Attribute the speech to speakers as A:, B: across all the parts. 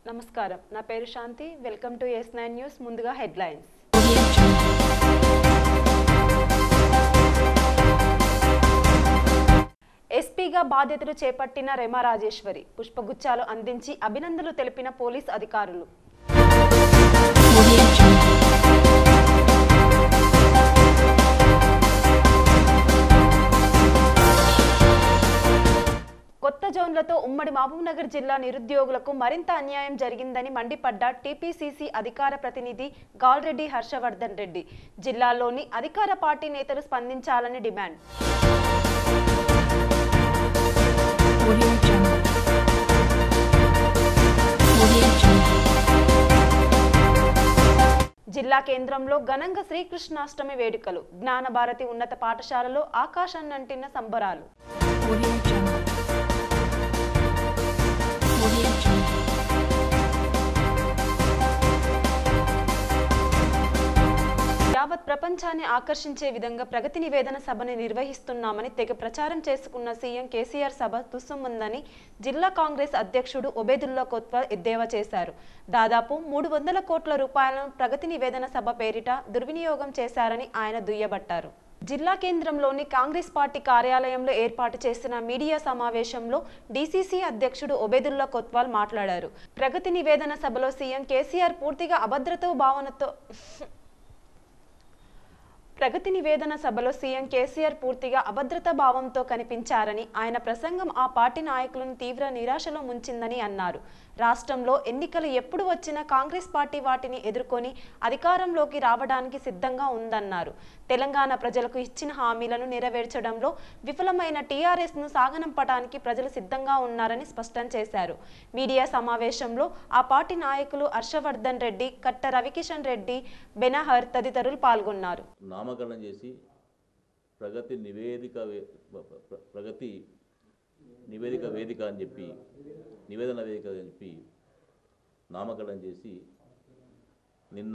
A: నమస్కారం నా పేరు Shanti welcome to S nine news ముందుగా హెడ్లైన్స్ ఎస్పీగా బాధ్యతలు చేపట్టిన రెమా రాజేశ్వరి పుష్పగుచ్చాలు అందించి అభినందనలు తెలిపిన పోలీస్ అధికారులు కొత్త జోన్లతో ఉమ్మడి మహబూబ్నగర్ జిల్లా నిరుద్యోగులకు మరింత అన్యాయం జరిగిందని మండిపడ్డ టీపీసీసీ అధికార ప్రతినిధి గాల్రెడ్డి హర్షవర్ధన్ రెడ్డి జిల్లాలోని అధికార పార్టీ నేతలు స్పందించాలని demand
B: Audio Jungle. Audio Jungle.
A: జిల్లా కేంద్రంలో ఘనంగా శ్రీకృష్ణాష్టమి వేడుకలు జ్ఞానభారతి ఉన్నత పాఠశాలలో ఆకాశాన్నంటిన సంబరాలు
B: Audio Jungle. Audio Jungle.
A: యావత్ ప్రపంచాన్ని ఆకర్షించే విధంగా ప్రగతి నివేదన సభని నిర్వహిస్తున్నామని తెగ ప్రచారం చేసుకున్న సీఎం కేసీఆర్ సభ తుస్సుముందని జిల్లా కాంగ్రెస్ అధ్యక్షుడు ఒబేదుల్లా కొత్వా ఎద్దేవా చేశారు దాదాపు మూడు వందల కోట్ల రూపాయలను ప్రగతి నివేదన సభ పేరిట దుర్వినియోగం చేశారని ఆయన దుయ్యబట్టారు జిల్లా కేంద్రంలోని కాంగ్రెస్ పార్టీ కార్యాలయంలో ఏర్పాటు చేసిన మీడియా సమావేశంలో డీసీసీ అధ్యక్షుడు ఒబేదుల్లా కొత్వాల్ మాట్లాడారు ప్రగతి నివేదన సభలో సీఎం కేసీఆర్ పూర్తిగా అభద్రతో భావనతో ప్రగతి నివేదన సభలో సీఎం కేసీఆర్ పూర్తిగా అభద్రతా భావంతో కనిపించారని ఆయన ప్రసంగం ఆ పార్టీ నాయకులను తీవ్ర నిరాశలో ముంచిందని అన్నారు రాష్ట్రంలో ఎన్నికలు ఎప్పుడు వచ్చినా కాంగ్రెస్ పార్టీ వాటిని ఎదుర్కొని అధికారంలోకి రావడానికి సిద్ధంగా ఉందన్నారు తెలంగాణ ప్రజలకు ఇచ్చిన హామీలను నెరవేర్చడంలో విఫలమైన టీఆర్ఎస్ ను సాగనంపడానికి ప్రజలు సిద్ధంగా ఉన్నారని స్పష్టం చేశారు మీడియా సమావేశంలో ఆ పార్టీ నాయకులు హర్షవర్ధన్ రెడ్డి కట్ట రవికిషన్ రెడ్డి బెనహర్ తదితరులు పాల్గొన్నారు
C: నామకరణం చేసి ప్రగతి నివేదిక వే- ప్ర- ప్ర- ప్రగతి నివేదిక వేదిక అని చెప్పి నివేదన వేదిక అని చెప్పి నామకరణం చేసి నిన్న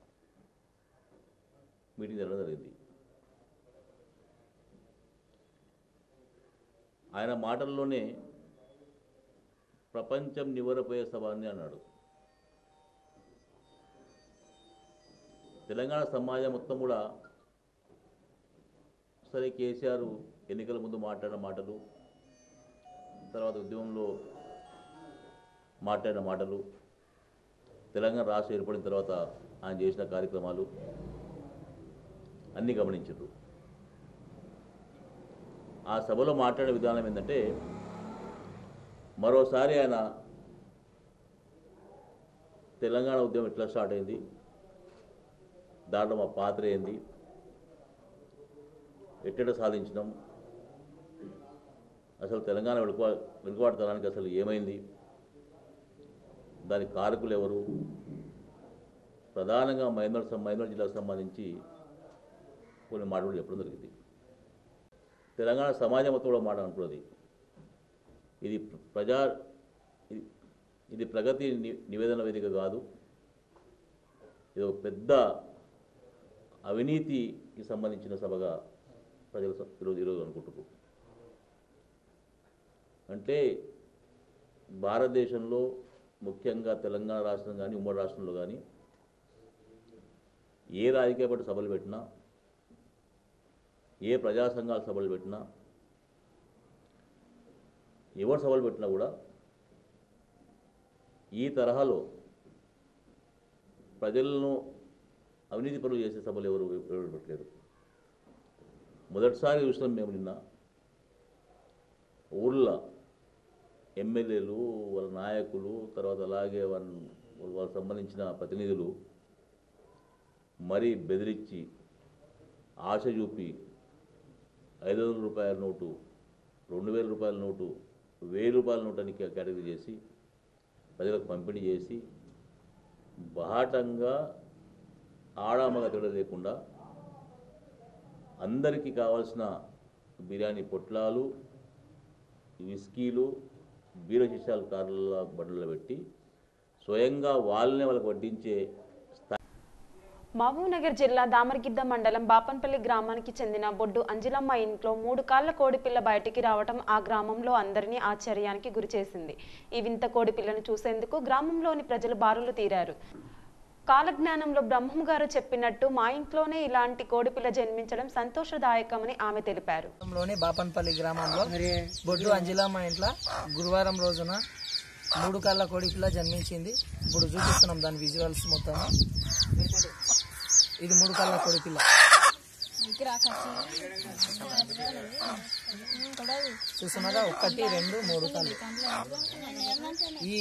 C: మీటింగ్ జరగడం జరిగింది ఆయన మాటల్లోనే ప్రపంచం నివరపోయే సభ అని అన్నాడు తెలంగాణ సమాజం మొత్తం కూడా సరే కేసీఆర్ ఎన్నికల ముందు మాట్లాడిన మాటలు తర్వాత ఉద్యమంలో మాట్లాడిన మాటలు తెలంగాణ రాష్ట్రం ఏర్పడిన తర్వాత ఆయన చేసిన కార్యక్రమాలు అన్నీ గమనించారు ఆ సభలో మాట్లాడే విధానం ఏంటంటే మరోసారి ఆయన తెలంగాణ ఉద్యమం ఎట్లా స్టార్ట్ అయింది దాంట్లో మా పాత్ర ఏంది ఎట్టెట సాధించినాం అసలు తెలంగాణ వెనుక వెనుకబాటుతనానికి అసలు ఏమైంది దాని కారకులు ఎవరు ప్రధానంగా మైనర్ మైనర్ జిల్లాకు సంబంధించి కొన్ని మాటలు చెప్పడం జరిగింది తెలంగాణ సమాజం మొత్తం కూడా మాట అంటున్నది ఇది ప్రజా ఇది- ఇది ప్రగతి ని- నివేదన వేదిక కాదు ఇది ఒక పెద్ద అవినీతికి సంబంధించిన సభగా ప్రజలు స- ఈరోజు ఈరోజు అనుకుంటున్నారు అంటే భారతదేశంలో ముఖ్యంగా తెలంగాణ రాష్ట్రం కానీ ఉమ్మడి రాష్ట్రంలో కానీ ఏ రాజకీయ పార్టీ సభలు పెట్టినా ఏ ప్రజా సంఘాల సభలు పెట్టినా ఎవరు సభలు పెట్టినా కూడా ఈ తరహాలో ప్రజలను అవినీతి పనులు చేసే సభలు ఎవరు ఎవరు పెట్టలేరు మొదటిసారి చూసినాం మేము నిన్న ఊళ్ళో ఎమ్మెల్యేలు వాళ్ళ నాయకులు తర్వాత అలాగే వాళ్ళ వాళ్ళకి సంబంధించిన ప్రతినిధులు మరీ బెదిరించి ఆశ చూపి ఐదు వందల రూపాయల నోటు రెండు వేల రూపాయల నోటు వెయ్యి రూపాయల నోటు అని కేటగిరీ చేసి ప్రజలకు పంపిణీ చేసి బాహటంగా ఆడామగ తేడా లేకుండా అందరికీ కావాల్సిన బిర్యానీ పొట్లాలు విస్కీలు బీర శిష్యాలు కార్ల బండ్లలో పెట్టి స్వయంగా వాళ్ళనే వాళ్ళకి వడ్డించే స్థాయి
A: మహబూబ్నగర్ జిల్లా దామరగిద్ద మండలం బాపన్పల్లి గ్రామానికి చెందిన బొడ్డు అంజిలమ్మ ఇంట్లో మూడు కాళ్ల కోడిపిల్ల బయటికి రావటం ఆ గ్రామంలో అందరినీ ఆశ్చర్యానికి గురిచేసింది ఈ వింత కోడిపిల్లను చూసేందుకు గ్రామంలోని ప్రజలు బారులు తీరారు కాలజ్ఞానంలో బ్రహ్మం గారు చెప్పినట్టు మా ఇంట్లోనే ఇలాంటి కోడిపిల్ల జన్మించడం సంతోషదాయకమని ఆమె తెలిపారు
D: లోని బాపన్పల్లి గ్రామంలో బొడ్డు అంజిలమ్మ ఇంట్లో గురువారం రోజున మూడు కాళ్ళ కోడి పిల్ల జన్మించింది ఇప్పుడు చూపిస్తున్నాం దాని విజువల్స్ మొత్తం ఇది మూడు కాళ్ళ కోడి పిల్ల చూస్తున్నారా ఒకటి రెండు మూడు కాళ్ళు ఈ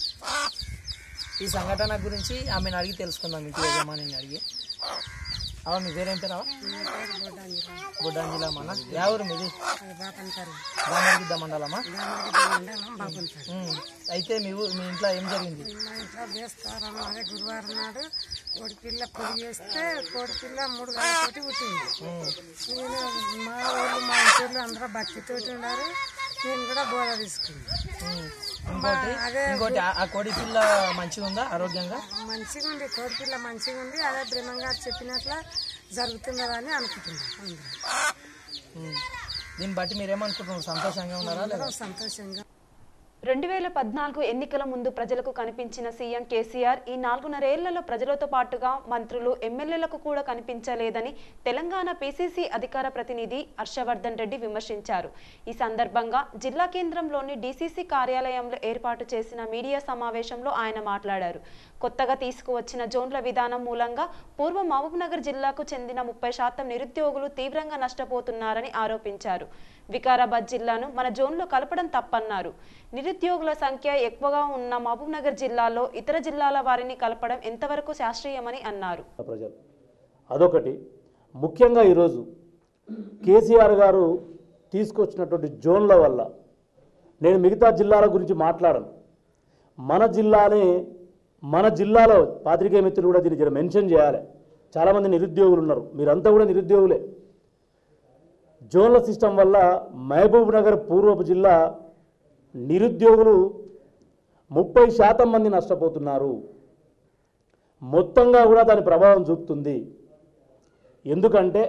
D: ఈ సంఘటన గురించి ఆమెను అడిగి తెలుసుకుందాం ఇంటి యజమానిని అడిగి అవ మీ పేరేం పేరావా బుడ్డంజిలమ్మా యా ఊరు మీది రామగిద్ద మండలమా ఉమ్. అయితే మీ ఊ- మీ ఇంట్లో ఏం జరిగింది
E: మా ఇంట్లో వేస్తారం అదే గురువారం నాడు కోడి పిల్ల పొడి చేస్తే కోడి పిల్ల మూడు గంటలతోటి పుట్టింది నేను మా ఊళ్ళు మా ఇంట్లో అందరూ భక్తితోటి ఉన్నారు నేను కూడా బోధ తీసుకున్నాను
D: ఉమ్. ఇంకోటి
E: అదే
D: ఇంకోటి ఆ- ఆ కోడి పిల్ల మంచిగా ఉందా ఆరోగ్యంగా
E: మంచిగా ఉంది కోడి పిల్ల మంచిగా ఉంది అదే బ్రహ్మంగా చెప్పినట్ల జరుగుతున్నదని అనుకుంటున్నాను అందరూ
D: ఉమ్. దీన్ని బట్టి మీరేమనుకుంటున్నారు సంతోషంగా ఉన్నారా లేదా
E: అందరూ సంతోషంగా
A: రెండు వేల పద్నాలుగు ఎన్నికల ముందు ప్రజలకు కనిపించిన సీఎం కేసీఆర్ ఈ నాలుగున్నరేళ్లలో ప్రజలతో పాటుగా మంత్రులు ఎమ్మెల్యేలకు కూడా కనిపించలేదని తెలంగాణ పీసీసీ అధికార ప్రతినిధి హర్షవర్ధన్ రెడ్డి విమర్శించారు ఈ సందర్భంగా జిల్లా కేంద్రంలోని డీసీసీ కార్యాలయంలో ఏర్పాటు చేసిన మీడియా సమావేశంలో ఆయన మాట్లాడారు కొత్తగా తీసుకువచ్చిన జోన్ల విధానం మూలంగా పూర్వ మహబూబ్నగర్ జిల్లాకు చెందిన ముప్పై శాతం నిరుద్యోగులు తీవ్రంగా నష్టపోతున్నారని ఆరోపించారు వికారాబాద్ జిల్లాను మన జోన్లో కలపడం తప్పన్నారు నిరుద్యోగుల సంఖ్య ఎక్కువగా ఉన్న మహబూబ్నగర్ జిల్లాలో ఇతర జిల్లాల వారిని కలపడం ఎంతవరకు శాస్త్రీయమని అన్నారు
F: ప్రజలు అదొకటి ముఖ్యంగా ఈరోజు కేసీఆర్ గారు తీసుకొచ్చినటువంటి జోన్ల వల్ల నేను మిగతా జిల్లాల గురించి మాట్లాడను మన జిల్లానే మన జిల్లాలో పాత్రికేయ మిత్రులు కూడా దీన్ని జర మెన్షన్ చేయాలి చాలామంది నిరుద్యోగులు ఉన్నారు మీరంతా కూడా నిరుద్యోగులే జోన్ల సిస్టమ్ వల్ల మహబూబ్ నగర్ పూర్వపు జిల్లా నిరుద్యోగులు ముప్పై శాతం మంది నష్టపోతున్నారు మొత్తంగా కూడా దాని ప్రభావం చూపుతుంది ఎందుకంటే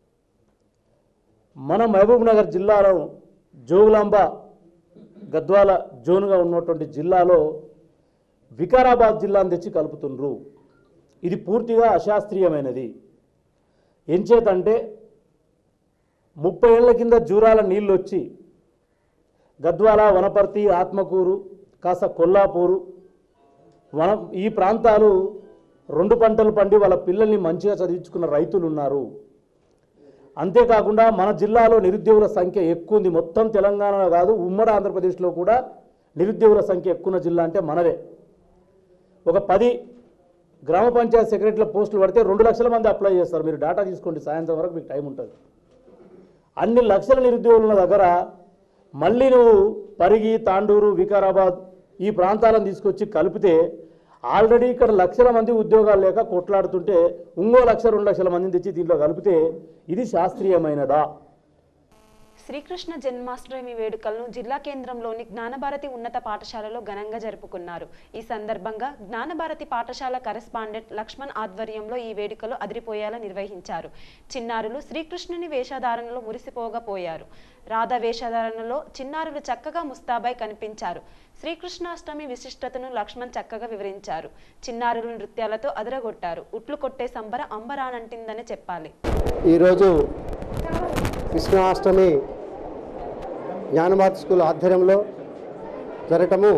F: మన మహబూబ్ నగర్ జిల్లాలో జోగులాంబ గద్వాల జోన్గా ఉన్నటువంటి జిల్లాలో వికారాబాద్ జిల్లాను తెచ్చి కలుపుతుండ్రు ఇది పూర్తిగా అశాస్త్రీయమైనది ఎంచేతంటే ముప్పై ఏళ్ల కింద జూరాల నీళ్ళు వచ్చి గద్వాల వనపర్తి ఆత్మకూరు కాస్త కొల్లాపూరు వన ఈ ప్రాంతాలు రెండు పంటలు పండి వాళ్ళ పిల్లల్ని మంచిగా చదివించుకున్న రైతులు ఉన్నారు అంతేకాకుండా మన జిల్లాలో నిరుద్యోగుల సంఖ్య ఎక్కువ ఉంది మొత్తం తెలంగాణలో కాదు ఉమ్మడి ఆంధ్రప్రదేశ్లో కూడా నిరుద్యోగుల సంఖ్య ఎక్కువ ఉన్న జిల్లా అంటే మనదే ఒక పది గ్రామ పంచాయతీ సెక్రటరీల పోస్టులు పడితే రెండు లక్షల మంది అప్లై చేస్తారు మీరు డేటా తీసుకోండి సాయంత్రం వరకు మీకు టైం ఉంటుంది అన్ని లక్షల నిరుద్యోగులు ఉన్న దగ్గర మళ్ళీ నువ్వు పరిగి తాండూరు వికారాబాద్ ఈ ప్రాంతాలను తీసుకొచ్చి కలిపితే ఆల్రెడీ ఇక్కడ లక్షల మంది ఉద్యోగాలు లేక కొట్లాడుతుంటే ఇంకో లక్ష రెండు లక్షల మందిని తెచ్చి దీంట్లో కలిపితే ఇది శాస్త్రీయమైనదా
A: శ్రీకృష్ణ జన్మాష్టమి వేడుకలను జిల్లా కేంద్రంలోని జ్ఞానభారతి ఉన్నత పాఠశాలలో ఘనంగా జరుపుకున్నారు ఈ సందర్భంగా జ్ఞానభారతి పాఠశాల కరెస్పాండెంట్ లక్ష్మణ్ ఆధ్వర్యంలో ఈ వేడుకలు అదిరిపోయేలా నిర్వహించారు చిన్నారులు శ్రీకృష్ణుని వేషధారణలో మురిసిపోగపోయారు రాధా వేషధారణలో చిన్నారులు చక్కగా ముస్తాబై కనిపించారు శ్రీకృష్ణాష్టమి విశిష్టతను లక్ష్మణ్ చక్కగా వివరించారు చిన్నారులు నృత్యాలతో అదరగొట్టారు ఉట్లు కొట్టే సంబర అంబరానంటిందని చెప్పాలి
G: ఈరోజు కృష్ణాష్టమి జ్ఞానమాత స్కూల్ ఆధ్వర్యంలో జరగటము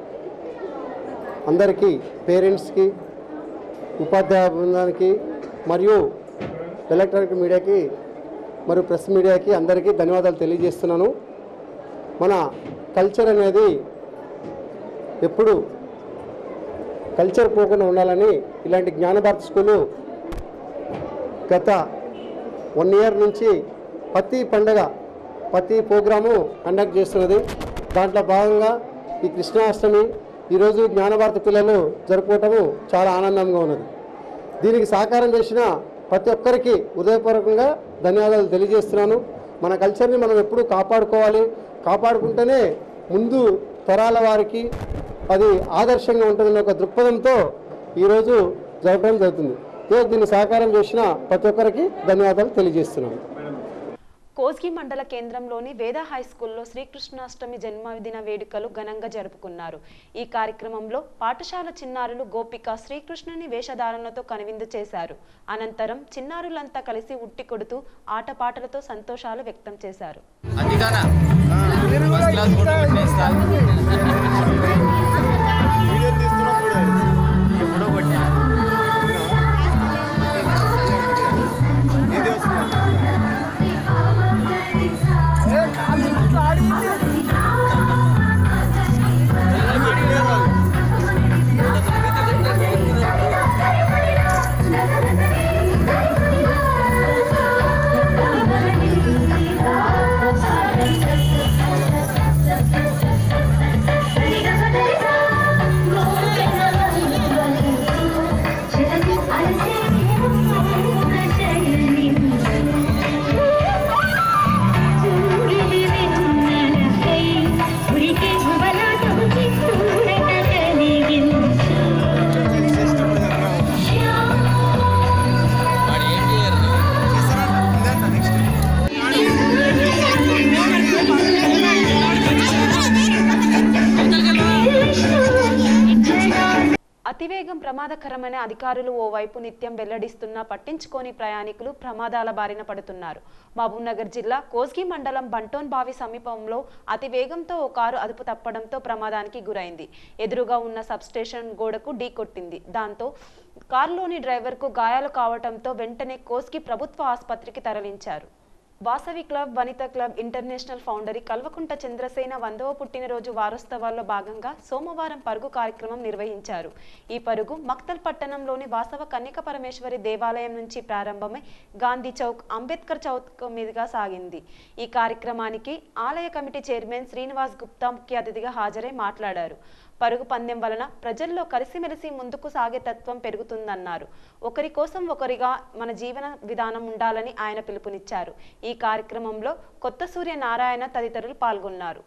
G: అందరికీ పేరెంట్స్కి ఉపాధ్యాయ బృందానికి మరియు ఎలక్ట్రానిక్ మీడియాకి మరియు ప్రెస్ మీడియాకి అందరికీ ధన్యవాదాలు తెలియజేస్తున్నాను మన కల్చర్ అనేది ఎప్పుడు కల్చర్ పోకుండా ఉండాలని ఇలాంటి జ్ఞానభారతి స్కూలు గత వన్ ఇయర్ నుంచి ప్రతి పండగ ప్రతి ప్రోగ్రాము కండక్ట్ చేస్తున్నది దాంట్లో భాగంగా ఈ కృష్ణాష్టమి ఈరోజు జ్ఞానభారత పిల్లలు జరుపుకోవటము చాలా ఆనందంగా ఉన్నది దీనికి సహకారం చేసిన ప్రతి ఒక్కరికి హృదయపూర్వకంగా ధన్యవాదాలు తెలియజేస్తున్నాను మన కల్చర్ని మనం ఎప్పుడూ కాపాడుకోవాలి కాపాడుకుంటేనే ముందు తరాల వారికి అది ఆదర్శంగా ఉంటుందనే ఒక దృక్పథంతో ఈరోజు జరపడం జరుగుతుంది ఈరోజు దీన్ని సహకారం చేసిన ప్రతి ఒక్కరికి ధన్యవాదాలు తెలియజేస్తున్నాను
A: కోస్గి మండల కేంద్రంలోని వేద హై స్కూల్లో శ్రీకృష్ణాష్టమి జన్మదిన వేడుకలు ఘనంగా జరుపుకున్నారు ఈ కార్యక్రమంలో పాఠశాల చిన్నారులు గోపిక శ్రీకృష్ణుని వేషధారణలతో కనువిందు చేశారు అనంతరం చిన్నారులంతా కలిసి ఉట్టి కొడుతూ ఆటపాటలతో సంతోషాలు వ్యక్తం చేశారు అతివేగం ప్రమాదకరమైన అధికారులు ఓవైపు నిత్యం వెల్లడిస్తున్నా పట్టించుకోని ప్రయాణికులు ప్రమాదాల బారిన పడుతున్నారు మహబూబ్నగర్ జిల్లా కోస్గి మండలం బంటోన్ బావి సమీపంలో అతి వేగంతో ఓ కారు అదుపు తప్పడంతో ప్రమాదానికి గురైంది ఎదురుగా ఉన్న సబ్స్టేషన్ గోడకు ఢీకొట్టింది దాంతో కారులోని డ్రైవర్కు గాయాలు కావడంతో వెంటనే కోస్గి ప్రభుత్వ ఆసుపత్రికి తరలించారు Vasavi club Vanitha club international founder Kalvakunta Chandrasena వందవ పుట్టినరోజు వారోత్సవాల్లో భాగంగా సోమవారం పరుగు కార్యక్రమం నిర్వహించారు ఈ పరుగు మక్తల్ పట్టణంలోని వాసవ కన్యక పరమేశ్వరి దేవాలయం నుంచి ప్రారంభమై గాంధీ చౌక్ అంబేద్కర్ చౌక్ మీదుగా సాగింది ఈ కార్యక్రమానికి ఆలయ కమిటీ చైర్మన్ శ్రీనివాస్ గుప్తా ముఖ్య అతిథిగా హాజరై మాట్లాడారు పరుగు పందెం వలన ప్రజల్లో కలిసిమెలిసి ముందుకు సాగే తత్వం పెరుగుతుందన్నారు ఒకరి కోసం ఒకరిగా మన జీవన విధానం ఉండాలని ఆయన పిలుపునిచ్చారు ఈ కార్యక్రమంలో కొత్త సూర్య నారాయణ తదితరులు పాల్గొన్నారు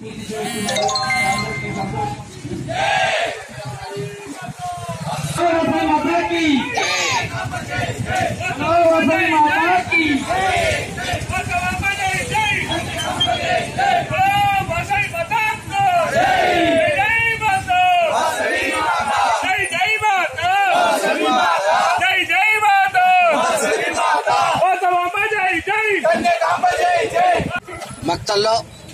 H: మక్తల్లో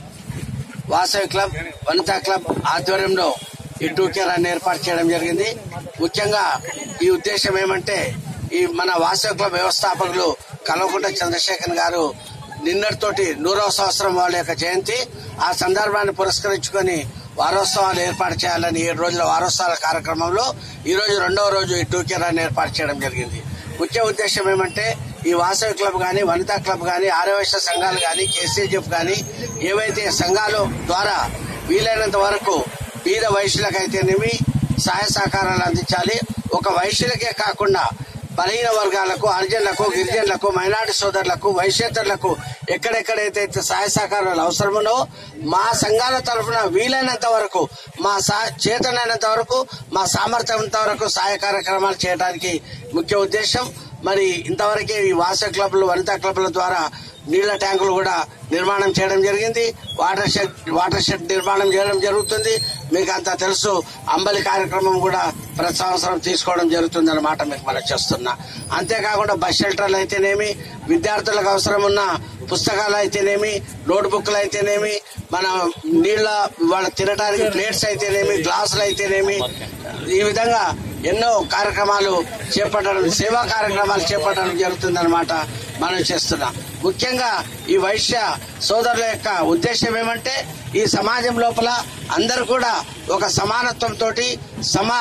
H: వాసవి క్లబ్ వనితా క్లబ్ ఆధ్వర్యంలో ఈ టూకే రన్ ఏర్పాటు చేయడం జరిగింది ముఖ్యంగా ఈ ఉద్దేశం ఏమంటే ఈ మన వాసవి క్లబ్ వ్యవస్థాపకులు కల్వకుంట చంద్రశేఖర్ గారు నిన్నటితోటి నూరవ సంవత్సరం వాళ్ళ యొక్క జయంతి ఆ సందర్భాన్ని పురస్కరించుకొని వారోత్సవాలు ఏర్పాటు చేయాలని ఏడు రోజుల వారోత్సవాల కార్యక్రమంలో ఈ రోజు రెండవ రోజు ఈ టూకే రన్ ఏర్పాటు చేయడం జరిగింది ముఖ్య ఉద్దేశం ఏమంటే ఈ వాసవి క్లబ్ గాని వనితా క్లబ్ గాని ఆర్యవైశ్య సంఘాలు గాని కేసీజెఫ్ గాని ఏవైతే సంఘాలు ద్వారా వీలైనంత వరకు బీద వైశ్యులకైతేనేమి సహాయ సహకారాలు అందించాలి ఒక వైశ్యులకే కాకుండా బలహీన వర్గాలకు హరిజనులకు గిరిజనులకు మైనార్టీ సోదరులకు వైశ్యేతరులకు ఎక్కడెక్కడైతే సహాయ సహకారాలు అవసరమునో మా సంఘాల తరఫున వీలైనంత వరకు మా సా చేతనైనంత వరకు మా సామర్థ్యంత వరకు సహాయ కార్యక్రమాలు చేయడానికి ముఖ్య ఉద్దేశం మరి ఇంతవరకే ఈ వాస క్లబ్లు వనితా క్లబ్ల ద్వారా నీళ్ల ట్యాంకులు కూడా నిర్మాణం చేయడం జరిగింది వాటర్ షెడ్ వాటర్ షెడ్ నిర్మాణం చేయడం జరుగుతుంది మీకు అంతా తెలుసు అంబలి కార్యక్రమం కూడా ప్రతి సంవత్సరం తీసుకోవడం జరుగుతుంది అన్నమాట మీకు మనం చేస్తున్నా అంతేకాకుండా బస్ షెల్టర్లు అయితేనేమి విద్యార్థులకు అవసరం ఉన్న పుస్తకాలు అయితేనేమి నోట్ బుక్లు అయితేనేమి మన నీళ్ల వాళ్ళ తినడానికి ప్లేట్స్ అయితేనేమి గ్లాసులు అయితేనేమి ఈ విధంగా ఎన్నో కార్యక్రమాలు చేపట్టడం సేవా కార్యక్రమాలు చేపట్టడం జరుగుతుందన్నమాట మనం చేస్తున్నాం ముఖ్యంగా ఈ వైశ్య సోదరుల యొక్క ఉద్దేశం ఏమంటే ఈ సమాజం లోపల అందరూ కూడా ఒక సమానత్వంతో సమా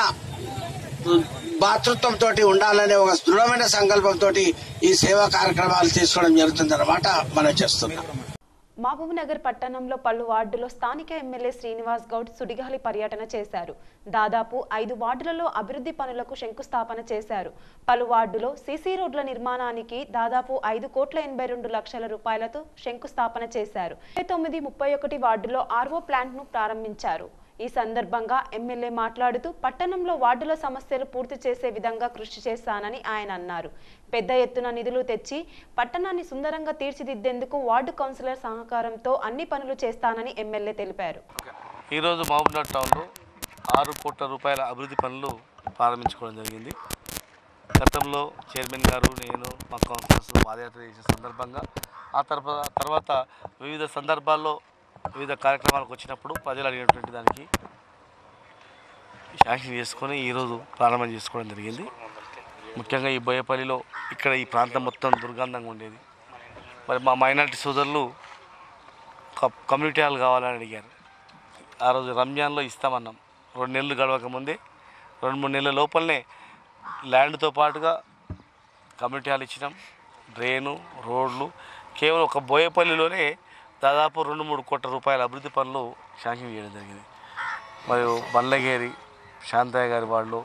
H: భాతృత్వంతో ఉండాలనే ఒక దృఢమైన సంకల్పంతో ఈ సేవా కార్యక్రమాలు తీసుకోవడం జరుగుతుందన్నమాట మనం చేస్తున్నాం
A: మహబూబ్ నగర్ పట్టణంలో పలు వార్డులో స్థానిక ఎమ్మెల్యే శ్రీనివాస్ గౌడ్ సుడిగాలి పర్యటన చేశారు దాదాపు ఐదు వార్డులలో అభివృద్ధి పనులకు శంకుస్థాపన చేశారు పలు వార్డులో సీసీ రోడ్ల నిర్మాణానికి దాదాపు ఐదు కోట్ల ఎనభై రెండు లక్షల రూపాయలతో శంకుస్థాపన చేశారు తొమ్మిది ముప్పై ఒకటి వార్డులో ఆర్ఓ ప్లాంట్ ను ప్రారంభించారు ఈ సందర్భంగా ఎమ్మెల్యే మాట్లాడుతూ పట్టణంలో వార్డుల సమస్యలు పూర్తి చేసే విధంగా కృషి చేస్తానని ఆయన అన్నారు పెద్ద ఎత్తున నిధులు తెచ్చి పట్టణాన్ని సుందరంగా తీర్చిదిద్దేందుకు వార్డు కౌన్సిలర్ సహకారంతో అన్ని పనులు చేస్తానని ఎమ్మెల్యే తెలిపారు
I: ఈరోజు మహబూబ్నగర్ టౌన్లో ఆరు కోట్ల రూపాయల అభివృద్ధి పనులు ప్రారంభించుకోవడం జరిగింది గతంలో చైర్మన్ గారు నేను మా కౌన్సిలర్స్ పాదయాత్ర చేసిన సందర్భంగా ఆ తర్వాత తర్వాత వివిధ సందర్భాల్లో వివిధ కార్యక్రమాలకు వచ్చినప్పుడు ప్రజలు అడిగినటువంటి దానికి శాంక్షన్ చేసుకొని ఈరోజు ప్రారంభం చేసుకోవడం జరిగింది ముఖ్యంగా ఈ బోయపల్లిలో ఇక్కడ ఈ ప్రాంతం మొత్తం దుర్గంధంగా ఉండేది మరి మా మైనార్టీ సోదరులు క- కమ్యూనిటీ హాల్ కావాలని అడిగారు ఆ రోజు రంజాన్లో ఇస్తామన్నాం రెండు నెలలు గడవక ముందే రెండు మూడు నెలల లోపలనే ల్యాండ్తో పాటుగా కమ్యూనిటీ హాల్ ఇచ్చినాం డ్రైను రోడ్లు కేవలం ఒక బోయపల్లిలోనే దాదాపు రెండు మూడు కోట్ల రూపాయల అభివృద్ధి పనులు శాంక్షన్ చేయడం జరిగింది మరియు బండ్లగేరి శాంతయ్య గారి వాళ్ళు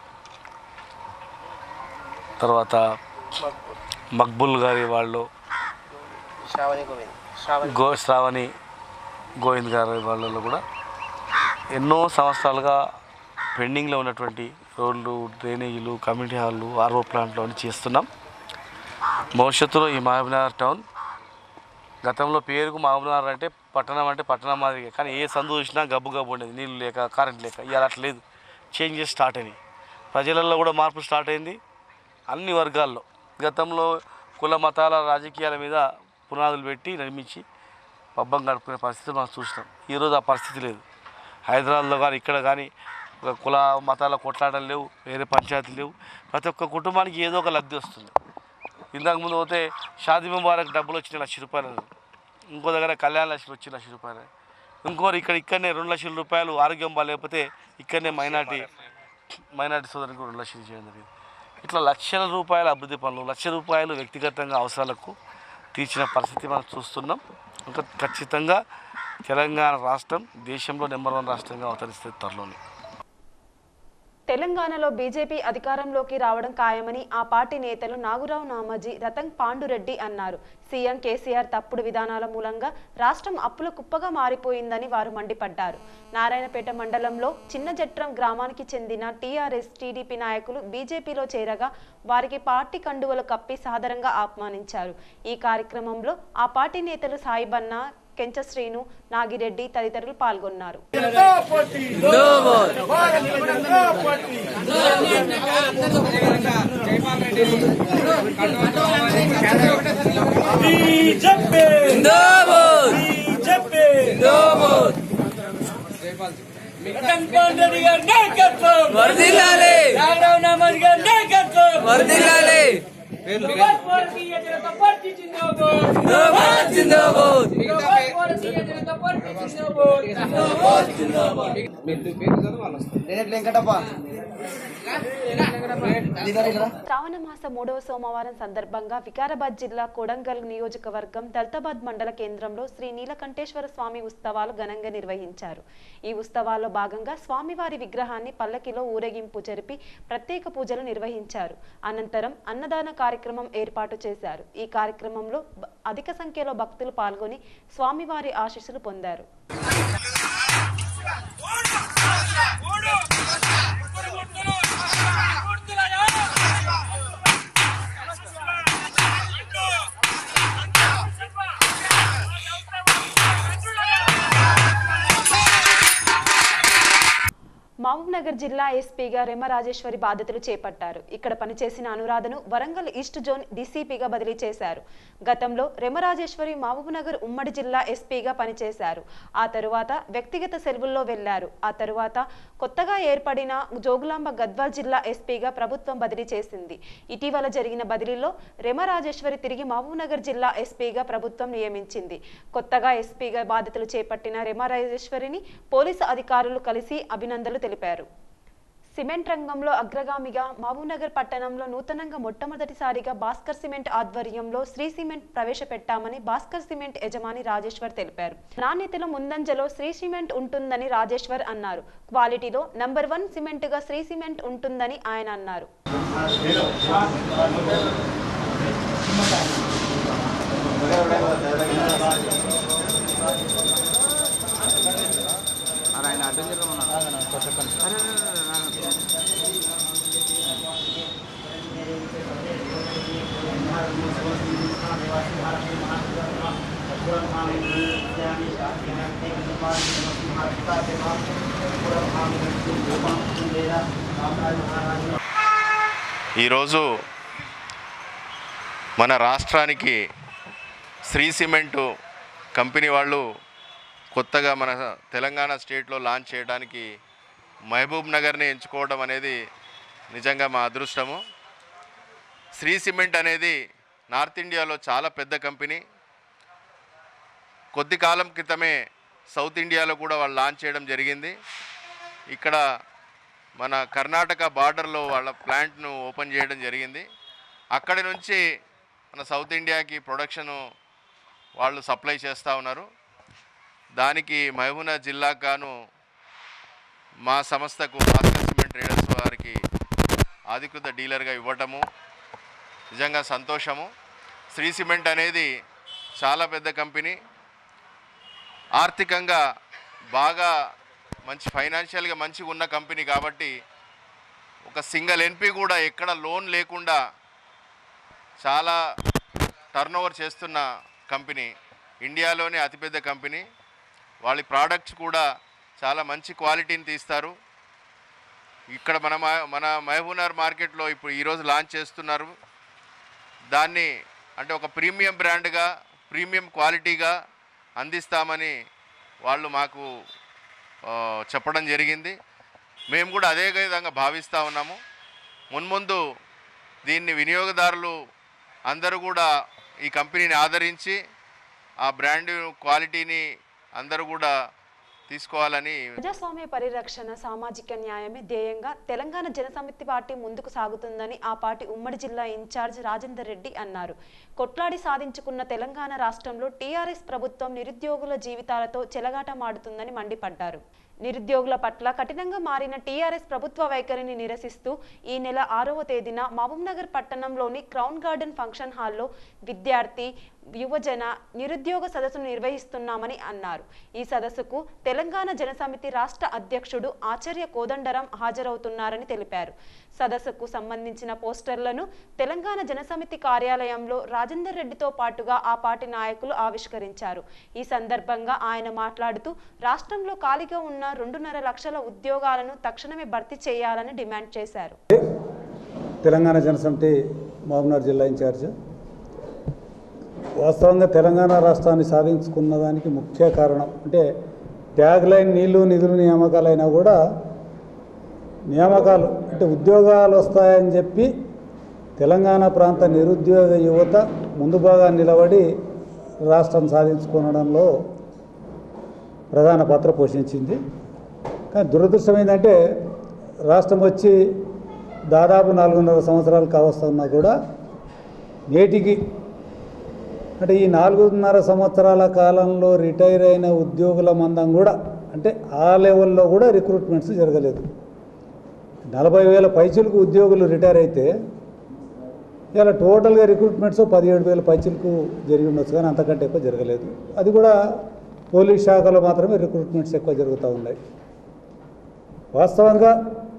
I: తర్వాత మక్బుల్ గారి వాళ్ళు గో శ్రావణి గోవింద్ గారి వాళ్ళలో కూడా ఎన్నో సంవత్సరాలుగా పెండింగ్లో ఉన్నటువంటి రోడ్లు డ్రైనేజీలు కమ్యూనిటీ హాళ్ళు ఆర్ఓ ప్లాంట్లు అన్ని చేస్తున్నాం భవిష్యత్తులో ఈ మహబూబ్నగర్ టౌన్ గతంలో పేరుకు మహబూబ్నగర్ అంటే పట్టణం అంటే పట్టణం మాదిరిగా కానీ ఏ సందు చూసినా గబ్బు గబ్బు ఉండేది నీళ్ళు లేక కరెంట్ లేక ఇవాళ అట్లా లేదు చేంజెస్ స్టార్ట్ అయినాయి ప్రజలలో కూడా మార్పు స్టార్ట్ అయింది అన్ని వర్గాల్లో గతంలో కుల మతాల రాజకీయాల మీద పునాదులు పెట్టి నిర్మించి పబ్బం గడుపుకునే పరిస్థితి మనం చూసినాం ఈరోజు ఆ పరిస్థితి లేదు హైదరాబాద్లో కానీ ఇక్కడ కానీ ఒక కుల మతాల కొట్లాటలు లేవు వేరే పంచాయతీలు లేవు ప్రతి ఒక్క కుటుంబానికి ఏదో ఒక లబ్ధి వస్తుంది ఇంతకు ముందు పోతే షాదీ ముబారక్ డబ్బులు వచ్చిన లక్ష రూపాయలు ఇంకో దగ్గర కళ్యాణ లక్షలు వచ్చి లక్ష రూపాయలు ఇంకోరు ఇక్కడ ఇక్కడనే రెండు లక్షల రూపాయలు ఆరోగ్యం బాగాలేకపోతే ఇక్కడనే మైనార్టీ మైనార్టీ సోదరునికి రెండు లక్షలు చేయడం జరిగింది ఇట్లా లక్షల రూపాయల అభివృద్ధి పనులు లక్ష రూపాయలు వ్యక్తిగతంగా అవసరాలకు తీర్చిన పరిస్థితి మనం చూస్తున్నాం ఇంకా ఖచ్చితంగా తెలంగాణ రాష్ట్రం దేశంలో నెంబర్ వన్ రాష్ట్రంగా అవతరిస్తుంది త్వరలోనే
A: తెలంగాణలో బీజేపీ అధికారంలోకి రావడం ఖాయమని ఆ పార్టీ నేతలు నాగురావు నామాజీ రతంగ్ పాండురెడ్డి అన్నారు సీఎం కేసీఆర్ తప్పుడు విధానాల మూలంగా రాష్ట్రం అప్పుల కుప్పగా మారిపోయిందని వారు మండిపడ్డారు నారాయణపేట మండలంలో చిన్న జట్రం గ్రామానికి చెందిన టీఆర్ఎస్ టీడీపీ నాయకులు బీజేపీలో చేరగా వారికి పార్టీ కండువలు కప్పి సాదరంగా ఆహ్వానించారు ఈ కార్యక్రమంలో ఆ పార్టీ నేతలు సాయిబన్న కెంచ శ్రీను నాగిరెడ్డి తదితరులు పాల్గొన్నారు శ్రావణ మాస మూడవ సోమవారం సందర్భంగా వికారాబాద్ జిల్లా కొడంగల్ నియోజకవర్గం దల్తాబాద్ మండల కేంద్రంలో శ్రీ నీలకంఠేశ్వర స్వామి ఉత్సవాలు ఘనంగా నిర్వహించారు ఈ ఉత్సవాల్లో భాగంగా స్వామివారి విగ్రహాన్ని పల్లకిలో ఊరేగింపు జరిపి ప్రత్యేక పూజలు నిర్వహించారు అనంతరం అన్నదాన కార్యక్రమం ఏర్పాటు చేశారు ఈ కార్యక్రమంలో బ- అధిక సంఖ్యలో భక్తులు పాల్గొని స్వామివారి ఆశీస్సులు పొందారు మహబూబ్నగర్ జిల్లా ఎస్పీగా రెమ్మరాజేశ్వరి బాధ్యతలు చేపట్టారు ఇక్కడ పనిచేసిన అనురాధను వరంగల్ ఈస్ట్ జోన్ డీసీపీగా బదిలీ చేశారు గతంలో రెమ్మరాజేశ్వరి మహబూబ్నగర్ ఉమ్మడి జిల్లా ఎస్పీగా పనిచేశారు ఆ తరువాత వ్యక్తిగత సెలవుల్లో వెళ్లారు ఆ తరువాత కొత్తగా ఏర్పడిన జోగులాంబ గద్వాల్ జిల్లా ఎస్పీగా ప్రభుత్వం బదిలీ చేసింది ఇటీవల జరిగిన బదిలీలో రెమరాజేశ్వరి తిరిగి మహబూబ్నగర్ జిల్లా ఎస్పీగా ప్రభుత్వం నియమించింది కొత్తగా ఎస్పీగా బాధ్యతలు చేపట్టిన రెమరాజేశ్వరిని పోలీసు అధికారులు కలిసి అభినందనలు తెలిపారు సిమెంట్ రంగంలో అగ్రగామిగా మహబూబ్నగర్ పట్టణంలో నూతనంగా మొట్టమొదటిసారిగా భాస్కర్ సిమెంట్ ఆధ్వర్యంలో శ్రీ సిమెంట్ ప్రవేశపెట్టామని భాస్కర్ సిమెంట్ యజమాని రాజేశ్వర్ తెలిపారు నాణ్యతలో ముందంజలో శ్రీ సిమెంట్ ఉంటుందని రాజేశ్వర్ అన్నారు క్వాలిటీలో నంబర్ వన్ సిమెంట్ గా శ్రీ సిమెంట్ ఉంటుందని ఆయన అన్నారు
J: ఈరోజు మన రాష్ట్రానికి శ్రీ సిమెంటు కంపెనీ వాళ్ళు కొత్తగా మన తెలంగాణ స్టేట్లో లాంచ్ చేయడానికి మహబూబ్ నగర్ని ఎంచుకోవడం అనేది నిజంగా మా అదృష్టము శ్రీ సిమెంట్ అనేది నార్త్ ఇండియాలో చాలా పెద్ద కంపెనీ కొద్ది కాలం క్రితమే సౌత్ ఇండియాలో కూడా వాళ్ళు లాంచ్ చేయడం జరిగింది ఇక్కడ మన కర్ణాటక బార్డర్లో వాళ్ళ ప్లాంట్ను ఓపెన్ చేయడం జరిగింది అక్కడి నుంచి మన సౌత్ ఇండియాకి ప్రొడక్షను వాళ్ళు సప్లై చేస్తూ ఉన్నారు దానికి మహబూనా జిల్లాకు గాను మా సంస్థకు భాస్కర్ సిమెంట్ ట్రేడర్స్ వారికి అధికృత డీలర్గా ఇవ్వటము నిజంగా సంతోషము శ్రీ సిమెంట్ అనేది చాలా పెద్ద కంపెనీ ఆర్థికంగా బాగా మంచి ఫైనాన్షియల్గా మంచిగా ఉన్న కంపెనీ కాబట్టి ఒక సింగిల్ ఎన్పి కూడా ఎక్కడ లోన్ లేకుండా చాలా టర్నోవర్ చేస్తున్న కంపెనీ ఇండియాలోనే అతిపెద్ద కంపెనీ వాళ్ళ ప్రోడక్ట్స్ కూడా చాలా మంచి క్వాలిటీని తీస్తారు ఇక్కడ మన మా- మన మహబూబ్నగర్ మార్కెట్లో ఇప్పుడు ఈరోజు లాంచ్ చేస్తున్నారు దాన్ని అంటే ఒక ప్రీమియం బ్రాండ్గా ప్రీమియం క్వాలిటీగా అందిస్తామని వాళ్ళు మాకు ఆ, చెప్పడం జరిగింది మేము కూడా అదే విధంగా భావిస్తూ ఉన్నాము మున్ముందు దీన్ని వినియోగదారులు అందరూ కూడా ఈ కంపెనీని ఆదరించి ఆ బ్రాండ్ క్వాలిటీని అందరూ కూడా తీసుకోవాలని
A: ప్రజాస్వామ్య పరిరక్షణ సామాజిక న్యాయమే ధ్యేయంగా తెలంగాణ జనసమితి పార్టీ ముందుకు సాగుతుందని ఆ పార్టీ ఉమ్మడి జిల్లా ఇన్ఛార్జ్ రాజేందర్ రెడ్డి అన్నారు కొట్లాడి సాధించుకున్న తెలంగాణ రాష్ట్రంలో టీఆర్ఎస్ ప్రభుత్వం నిరుద్యోగుల జీవితాలతో చెలగాటమాడుతుందని మండిపడ్డారు నిరుద్యోగుల పట్ల కఠినంగా మారిన టీఆర్ఎస్ ప్రభుత్వ వైఖరిని నిరసిస్తూ ఈ నెల ఆరవ తేదీన మహబూబ్నగర్ పట్టణంలోని క్రౌన్ గార్డెన్ ఫంక్షన్ హాల్లో విద్యార్థి యువజన నిరుద్యోగ సదస్సును నిర్వహిస్తున్నామని అన్నారు ఈ సదస్సుకు తెలంగాణ జనసమితి రాష్ట్ర అధ్యక్షుడు ఆచార్య కోదండరాం హాజరవుతున్నారని తెలిపారు సదస్సుకు సంబంధించిన పోస్టర్లను తెలంగాణ జనసమితి కార్యాలయంలో రాజేందర్ రెడ్డితో పాటుగా ఆ పార్టీ నాయకులు ఆవిష్కరించారు ఈ సందర్భంగా ఆయన మాట్లాడుతూ రాష్ట్రంలో ఖాళీగా ఉన్న రెండున్నర లక్షల ఉద్యోగాలను తక్షణమే భర్తీ చేయాలని డిమాండ్ చేశారు
K: తెలంగాణ జనసమితి మహబూబ్నగర్ జిల్లా ఇన్ఛార్జ్ వాస్తవంగా తెలంగాణ రాష్ట్రాన్ని సాధించుకున్న దానికి ముఖ్య కారణం అంటే ట్యాగ్ లైన్ నీళ్లు నిధులు నియామకాలైనా కూడా నియామకాలు అంటే ఉద్యోగాలు వస్తాయని చెప్పి తెలంగాణ ప్రాంత నిరుద్యోగ యువత ముందు బాగా నిలబడి రాష్ట్రం సాధించుకోవడంలో ప్రధాన పాత్ర పోషించింది కానీ దురదృష్టం ఏంటంటే రాష్ట్రం వచ్చి దాదాపు నాలుగున్నర సంవత్సరాలు కావస్తున్నా కూడా నేటికి అంటే ఈ నాలుగున్నర సంవత్సరాల కాలంలో రిటైర్ అయిన ఉద్యోగుల మందం కూడా అంటే ఆ లెవెల్లో కూడా రిక్రూట్మెంట్స్ జరగలేదు నలభై వేల పైచులకు ఉద్యోగులు రిటైర్ అయితే ఇలా టోటల్గా రిక్రూట్మెంట్స్ పదిహేడు వేల పైచులకు జరిగి ఉండొచ్చు కానీ అంతకంటే ఎక్కువ జరగలేదు అది కూడా పోలీస్ శాఖలో మాత్రమే రిక్రూట్మెంట్స్ ఎక్కువ జరుగుతూ ఉన్నాయి వాస్తవంగా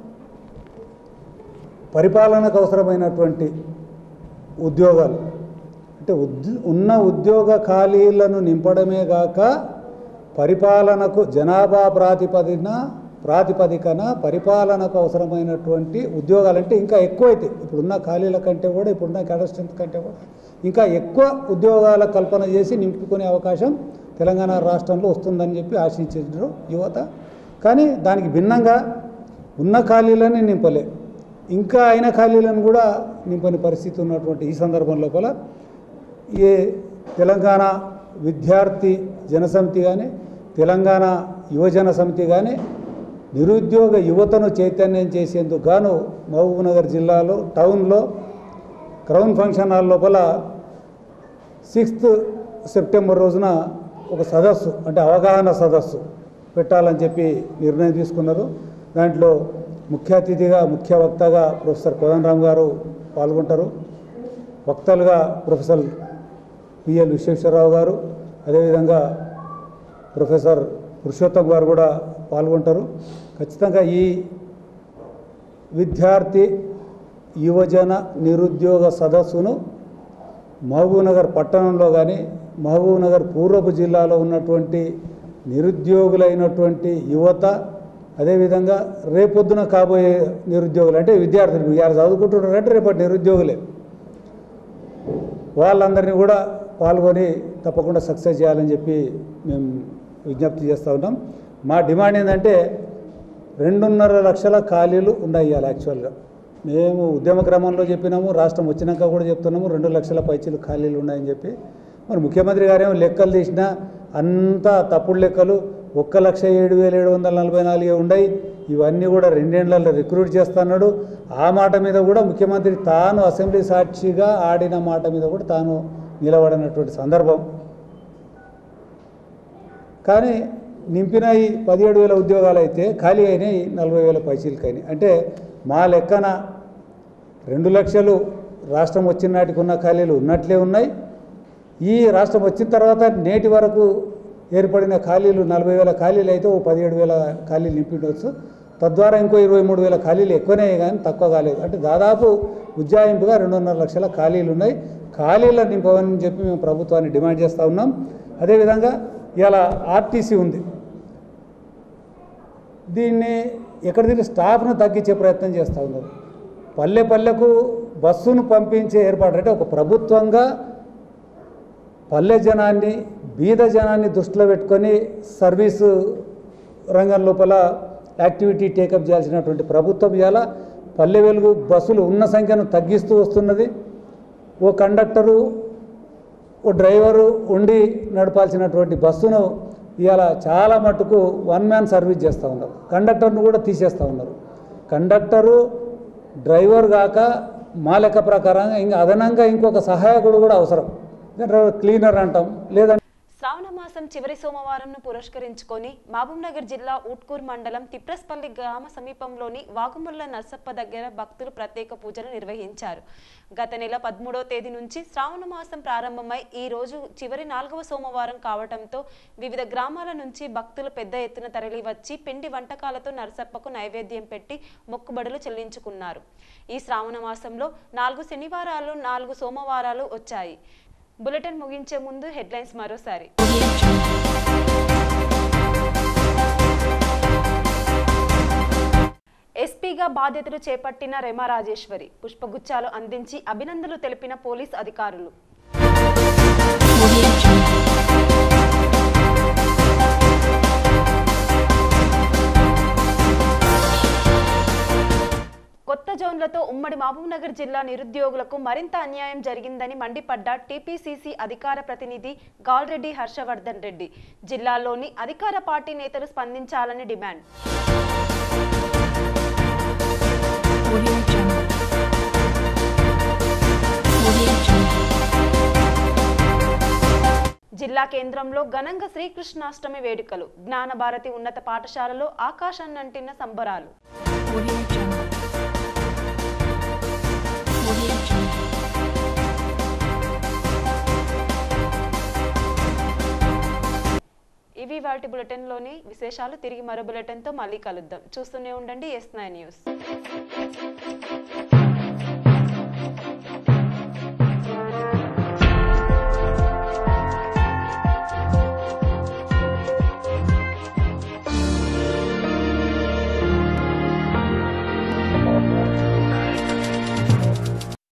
K: పరిపాలనకు అవసరమైనటువంటి ఉద్యోగాలు అంటే ఉద్య ఉన్న ఉద్యోగ ఖాళీలను నింపడమే కాక పరిపాలనకు జనాభా ప్రాతిపదిన ప్రాతిపదికన పరిపాలనకు అవసరమైనటువంటి ఉద్యోగాలంటే ఇంకా ఎక్కువైతే ఇప్పుడున్న ఖాళీల కంటే కూడా ఇప్పుడున్న క్యాడర్ స్ట్రెంత్ కంటే కూడా ఇంకా ఎక్కువ ఉద్యోగాల కల్పన చేసి నింపుకునే అవకాశం తెలంగాణ రాష్ట్రంలో వస్తుందని చెప్పి ఆశించారు యువత కానీ దానికి భిన్నంగా ఉన్న ఖాళీలని నింపలే ఇంకా అయిన ఖాళీలను కూడా నింపని పరిస్థితి ఉన్నటువంటి ఈ సందర్భం లోపల ఏ తెలంగాణ విద్యార్థి జనసమితి కానీ తెలంగాణ యువజన సమితి కానీ నిరుద్యోగ యువతను చైతన్యం చేసేందుకు గాను మహబూబ్నగర్ జిల్లాలో టౌన్లో క్రౌన్ ఫంక్షన్ హాల్ లోపల సిక్స్త్ సెప్టెంబర్ రోజున ఒక సదస్సు అంటే అవగాహన సదస్సు పెట్టాలని చెప్పి నిర్ణయం తీసుకున్నారు దాంట్లో ముఖ్య అతిథిగా ముఖ్య వక్తగా ప్రొఫెసర్ కోదండరామ్ గారు పాల్గొంటారు వక్తలుగా ప్రొఫెసర్ పిఎల్ విశ్వేశ్వరరావు గారు అదేవిధంగా ప్రొఫెసర్ పురుషోత్తం గారు కూడా పాల్గొంటారు ఖచ్చితంగా ఈ విద్యార్థి యువజన నిరుద్యోగ సదస్సును మహబూబ్నగర్ పట్టణంలో కానీ మహబూబ్నగర్ పూర్వపు జిల్లాలో ఉన్నటువంటి నిరుద్యోగులైనటువంటి యువత అదేవిధంగా రేపొద్దున కాబోయే నిరుద్యోగులు అంటే విద్యార్థులు యారు చదువుకుంటున్నారంటే రేపటి నిరుద్యోగులే వాళ్ళందరినీ కూడా పాల్గొని తప్పకుండా సక్సెస్ చేయాలని చెప్పి మేము విజ్ఞప్తి చేస్తూ ఉన్నాం మా డిమాండ్ ఏంటంటే రెండున్నర లక్షల ఖాళీలు ఉన్నాయి ఇవాళ యాక్చువల్గా మేము ఉద్యమ క్రమంలో చెప్పినాము రాష్ట్రం వచ్చినాక కూడా చెప్తున్నాము రెండు లక్షల పైచీలు ఖాళీలు ఉన్నాయని చెప్పి మరి ముఖ్యమంత్రి గారేమో లెక్కలు తీసినా అంతా తప్పుడు లెక్కలు ఒక్క లక్ష ఏడు వేల ఏడు వందల నలభై నాలుగే ఉన్నాయి ఇవన్నీ కూడా రెండేళ్లలో రిక్రూట్ చేస్తున్నాడు ఆ మాట మీద కూడా ముఖ్యమంత్రి తాను అసెంబ్లీ సాక్షిగా ఆడిన మాట మీద కూడా తాను నిలబడినటువంటి సందర్భం కానీ నింపిన ఈ పదిహేడు వేల ఉద్యోగాలు అయితే ఖాళీ అయినాయి నలభై వేల పైసీలకి అయినాయి అంటే మా లెక్కన రెండు లక్షలు రాష్ట్రం వచ్చిన నాటికి ఉన్న ఖాళీలు ఉన్నట్లే ఉన్నాయి ఈ రాష్ట్రం వచ్చిన తర్వాత నేటి వరకు ఏర్పడిన ఖాళీలు నలభై వేల ఖాళీలు అయితే ఓ పదిహేడు వేల ఖాళీలు నింపిండవచ్చు తద్వారా ఇంకో ఇరవై మూడు వేల ఖాళీలు ఎక్కువనే కానీ తక్కువ కాలేదు అంటే దాదాపు ఉజ్జాయింపుగా రెండున్నర లక్షల ఖాళీలు ఉన్నాయి ఖాళీలను నింపవని చెప్పి మేము ప్రభుత్వాన్ని డిమాండ్ చేస్తూ ఉన్నాం అదేవిధంగా ఇలా ఆర్టీసీ ఉంది దీన్ని ఎక్కడ తిరిగి స్టాఫ్ను తగ్గించే ప్రయత్నం చేస్తూ ఉన్నారు పల్లె పల్లెకు బస్సును పంపించే ఏర్పాటు అంటే ఒక ప్రభుత్వంగా పల్లె జనాన్ని బీద జనాన్ని దృష్టిలో పెట్టుకొని సర్వీసు రంగం లోపల యాక్టివిటీ టేకప్ చేయాల్సినటువంటి ప్రభుత్వం ఇవాళ పల్లె వెలుగు బస్సులు ఉన్న సంఖ్యను తగ్గిస్తూ వస్తున్నది ఓ కండక్టరు ఓ డ్రైవరు ఉండి నడపాల్సినటువంటి బస్సును ఇవాళ చాలా మటుకు వన్ మ్యాన్ సర్వీస్ చేస్తూ ఉన్నారు కండక్టర్ను కూడా తీసేస్తూ ఉన్నారు కండక్టరు డ్రైవర్ కాక మా లెక్క ప్రకారంగా ఇంకా అదనంగా ఇంకొక సహాయకుడు కూడా అవసరం క్లీనర్ అంటాం లేదంటే
A: శ్రావణ మాసం చివరి సోమవారంను పురస్కరించుకొని మహబూబ్నగర్ జిల్లా ఊట్కూర్ మండలం తిప్రస్పల్లి గ్రామ సమీపంలోని వాగుముల్ల నర్సప్ప దగ్గర భక్తులు ప్రత్యేక పూజలు నిర్వహించారు గత నెల పదమూడో తేదీ నుంచి శ్రావణ మాసం ప్రారంభమై ఈ రోజు చివరి నాలుగవ సోమవారం కావడంతో వివిధ గ్రామాల నుంచి భక్తులు పెద్ద ఎత్తున తరలి వచ్చి పిండి వంటకాలతో నరసప్పకు నైవేద్యం పెట్టి మొక్కుబడులు చెల్లించుకున్నారు ఈ శ్రావణ మాసంలో నాలుగు శనివారాలు నాలుగు సోమవారాలు వచ్చాయి బులెటిన్ ముగించే ముందు హెడ్లైన్స్ మరోసారి ఎస్పీగా బాధ్యతలు చేపట్టిన రెమా రాజేశ్వరి పుష్పగుచ్చాలు అందించి అభినందనలు తెలిపిన పోలీస్ అధికారులు కొత్త జోన్లతో ఉమ్మడి మహబూబ్నగర్ జిల్లా నిరుద్యోగులకు మరింత అన్యాయం జరిగిందని మండిపడ్డ టీపీసీసీ అధికార ప్రతినిధి గాల్రెడ్డి హర్షవర్ధన్ రెడ్డి జిల్లాలోని అధికార పార్టీ నేతలు స్పందించాలని demand
B: Audio Jungle. Audio Jungle.
A: జిల్లా కేంద్రంలో ఘనంగా శ్రీకృష్ణాష్టమి వేడుకలు జ్ఞానభారతి ఉన్నత పాఠశాలలో ఆకాశాన్నంటిన సంబరాలు
B: Audio Jungle. Audio Jungle.
A: ఇవి వాటి బులెటిన్లోని విశేషాలు తిరిగి మరో బులెటిన్తో మళ్ళీ కలుద్దాం చూస్తూనే ఉండండి ఎస్ నైన్ న్యూస్